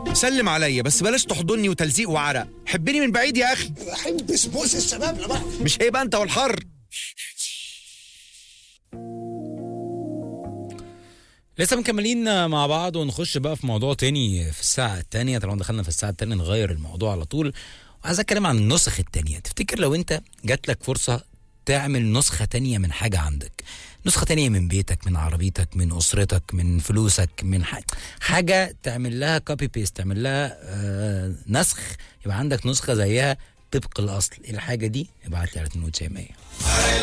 سلم عليا بس بلاش تحضني وتلزيق وعرق حبني من بعيد يا اخي بحب بوس الشباب لبعض مش هيبقى انت والحر لسه مكملين مع بعض ونخش بقى في موضوع تاني في الساعة التانية طالما دخلنا في الساعة التانية نغير الموضوع على طول وعايز اتكلم عن النسخ التانية تفتكر لو انت جات لك فرصة تعمل نسخة تانية من حاجة عندك نسخة تانية من بيتك من عربيتك من أسرتك من فلوسك من ح... حاجة تعمل لها كوبي بيست تعمل لها آه نسخ يبقى عندك نسخة زيها طبق الأصل الحاجة دي ابعت لي على 9200